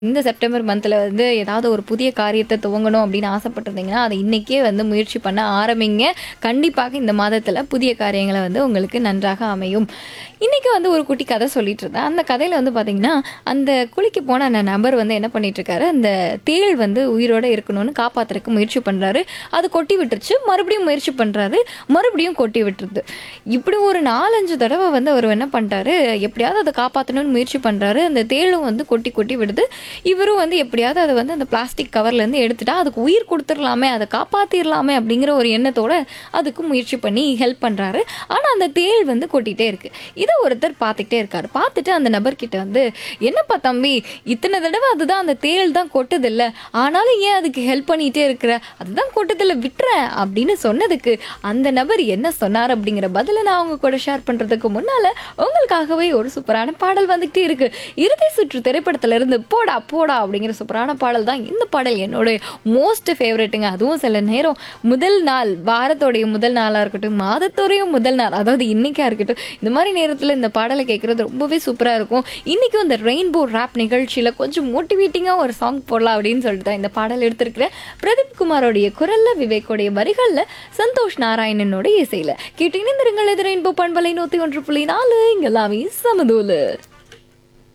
இந்த செப்டம்பர் மந்த்ல வந்து ஏதாவது ஒரு புதிய காரியத்தை துவங்கணும் அப்படின்னு ஆசைப்பட்டிருந்தீங்கன்னா, அதை இன்னைக்கே வந்து முயற்சி பண்ண ஆரம்பிங்க. கண்டிப்பாக இந்த மாதத்துல புதிய காரியங்கள வந்து உங்களுக்கு நன்றாக அமையும். இன்னைக்கு வந்து ஒரு குட்டி கதை சொல்லிட்டு இருந்தேன். அந்த கதையில வந்து பார்த்தீங்கன்னா, அந்த குளிக்க போன அந்த நபர் வந்து என்ன பண்ணிட்டுருக்காரு, அந்த தேள் வந்து உயிரோட இருக்கணும்னு காப்பாத்துறதுக்கு முயற்சி பண்றாரு. அது கொட்டி விட்டுருச்சு. மறுபடியும் முயற்சி பண்றாரு. மறுபடியும் கொட்டி விட்டுருது. இப்படி ஒரு 4, 5 தடவ வந்து அவர் என்ன பண்ணிட்டாரு, எப்படியாவது அத காப்பாத்தணும்னு முயற்சி பண்றாரு. அந்த தேளும் வந்து கொட்டி கொட்டி விடுது. இவரும் வந்து எப்படியாவது அத வந்து அந்த பிளாஸ்டிக் கவர்லேருந்து எடுத்துட்டா, அதுக்கு உயிர் குடுத்துறலாமே, அத காப்பாத்திரலாமே அப்படிங்கிற ஒரு எண்ணத்தோட அதுக்கு முயற்சி பண்ணி ஹெல்ப் பண்றாரு. ஆனா அந்த தேள் வந்து கொட்டிட்டே இருக்கு. இத ஒருத்தர் பார்த்துக்கிட்டே இருக்காரு. பார்த்துட்டு அந்த நபர்கிட்ட வந்து, "என்னப்பா தம்பி, இத்தன தடவ அதுதான் அந்த தேள் தான் கொட்டுதுல்ல. ஆனாலும் ஏன் அதுக்கு ஹெல்ப் பண்ணிட்டே இருக்கிற? அதுதான் கொட்டுதுல்ல விட்டுறேன்" அப்படின்னு சொன்னதுக்கு, அந்த நபர் என்ன சொன்னார் அப்படிங்கிற பதில நான் உங்க கூட ஷேர் பண்றதுக்கு முன்னால, உங்களுக்காகவே ஒரு சூப்பரான பாடல் வந்துகிட்டே இருக்கு. இறுதி சுற்று திரைப்படத்துல இருந்து "போடா போடா" அப்படிங்கிற சூப்பரான பாடல் தான் இந்த பாடல் என்னோட மோஸ்ட் ஃபேவரைட்டுங்க. அதுவும் சில நேரம் முதல் நாள், வாரத்தோடைய முதல் நாளா இருக்கட்டும், மாதத்தோடைய முதல் நாள், அதாவது இன்னைக்கா இருக்கட்டும், இந்த மாதிரி நேரத்துல இந்த பாடல கேட்கறது ரொம்பவே சூப்பரா இருக்கும். இன்னைக்கும் இந்த ரெயின்போ ராப் நிகழ்ச்சியில கொஞ்சம் மோட்டிவேட்டிங்கா ஒரு சாங் போடலாம் அப்படின்னு சொல்லிட்டு தான் இந்த பாடல் எடுத்திருக்கிறேன். பிரதீப் குமாரோடைய குரல்ல, விவேக்கோடைய வரிகள்ல, சந்தோஷ் நாராயணனோட இசையில. கேட்டு இணைந்திருங்கள் இது ரெயின்போ பண்பலை 101.4 இங்க எல்லாமே சமதூளு.